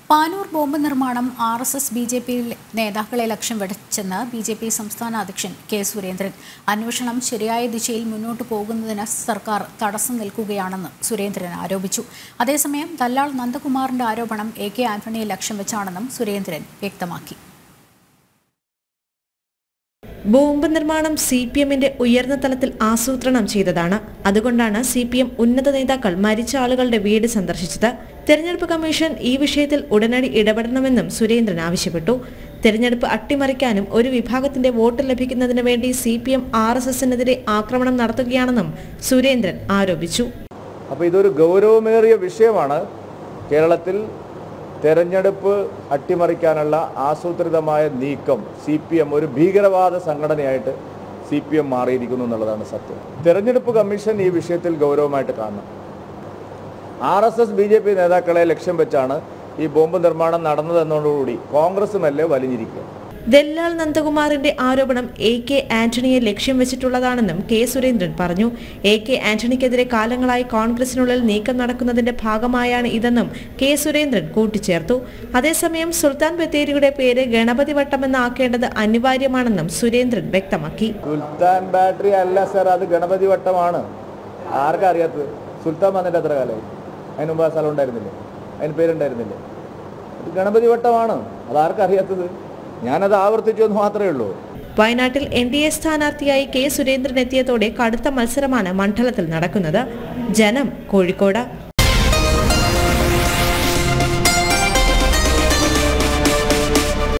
Panoor bomb നിർമ്മാണം R S S B J P നേതാക്കളെ ലക്ഷ്യം വെച്ചെന്ന് ബി ജെ പി സംസ്ഥാന അധ്യക്ഷൻ കെ സുരേന്ദ്രൻ അന്വേഷണം ശരിയായ ദിശയിൽ മുന്നോട്ട് പോകുന്നതിന് സർക്കാർ തടസ്സം നിൽക്കുകയാണെന്ന് സുരേന്ദ്രൻ ആരോപിച്ചു അതേസമയം ദല്ലാൾ നന്ദകുമാറിന്റെ ആരോപണം എ കെ ആന്റണിയെ ലക്ഷ്യം വെച്ചാണെന്നും സുരേന്ദ്രൻ വ്യക്തമാക്കി ബോംബ് നിർമ്മാണം സി പി എമ്മിന്റെ ഉയർന്ന തലത്തിൽ ആസൂത്രണം ചെയ്തതാണ് അതുകൊണ്ടാണ് സി പി എം ഉന്നത നേതാക്കൾ മരിച്ച ആളുകളുടെ വീട് സന്ദർശിച്ചത് തെരഞ്ഞെടുപ്പ് കമ്മീഷൻ ഈ വിഷയത്തിൽ ഉടനടി ഇടപെടണമെന്നും സുരേന്ദ്രൻ ആവശ്യപ്പെട്ടു തെരഞ്ഞെടുപ്പ് അട്ടിമറിക്കാനും ഒരു വിഭാഗത്തിന്റെ വോട്ട് ലഭിക്കുന്നതിന് വേണ്ടി C P M R S എസിനെതിരെ ആക്രമണം നടത്തുകയാണെന്നും സുരേന്ദ്രൻ ആരോപിച്ചു അപ്പോൾ ഇതൊരു ഗൗരവമേറിയ വിഷയമാണ് കേരളത്തിൽ തെരഞ്ഞെടുപ്പ് അട്ടിമറിക്കാനുള്ള ആസൂത്രിതമായ നീക്കം സി പി എം ഒരു ഭീകരവാദ സംഘടനയായിട്ട് സി പി എം മാറിയിരിക്കുന്നു എന്നുള്ളതാണ് സത്യം തെരഞ്ഞെടുപ്പ് കമ്മീഷൻ ഈ വിഷയത്തിൽ ഗൗരവമായിട്ട് കാണണം R S S B J P നേതാക്കളെ ലക്ഷ്യം വെച്ചാണ് ഈ ബോംബ് നിർമ്മാണം നടന്നതെന്നതോടുകൂടി കോൺഗ്രസ് മെല്ലെ വലിഞ്ഞിരിക്കുക ദല്ലാൽ നന്ദകുമാറിന്റെ ആരോപണം എ കെ ആന്റണിയെ ലക്ഷ്യം വെച്ചിട്ടുള്ളതാണെന്നും കെ സുരേന്ദ്രൻ പറഞ്ഞു എ കെ ആന്റണിക്കെതിരെ കാലങ്ങളായി കോൺഗ്രസിനുള്ളിൽ നീക്കം നടക്കുന്നതിന്റെ ഭാഗമായാണ് ഇതെന്നും കെ സുരേന്ദ്രൻ കൂട്ടിച്ചേർത്തു അതേസമയം സുൽത്താൻ ബത്തേരിയുടെ പേര് ഗണപതി വട്ടമെന്ന് ആക്കേണ്ടത് അനിവാര്യമാണെന്നും സുരേന്ദ്രൻ വ്യക്തമാക്കി സുൽത്താൻ ബാറ്ററി അല്ല സർ അത് ഗണപതി വട്ടമാണ് ആർക്കാ അറിയാത്തത് സുൽത്താൻ വന്നിട്ട് എത്ര കാലമായി അതിന് മുമ്പ് ആ സ്ഥലം ഉണ്ടായിരുന്നില്ലേ അതിന് പേരുണ്ടായിരുന്നില്ലേ ഇത് ഗണപതി വട്ടമാണ് അത് ആർക്കാ അറിയാത്തത് ഞാനത് ആവർത്തിച്ചു എന്ന് മാത്രമേ ഉള്ളൂ വയനാട്ടിൽ എൻ ഡി എ സ്ഥാനാർത്ഥിയായി കെ സുരേന്ദ്രൻ എത്തിയതോടെ കടുത്ത മത്സരമാണ് മണ്ഡലത്തിൽ നടക്കുന്നത് ജനം കോഴിക്കോട്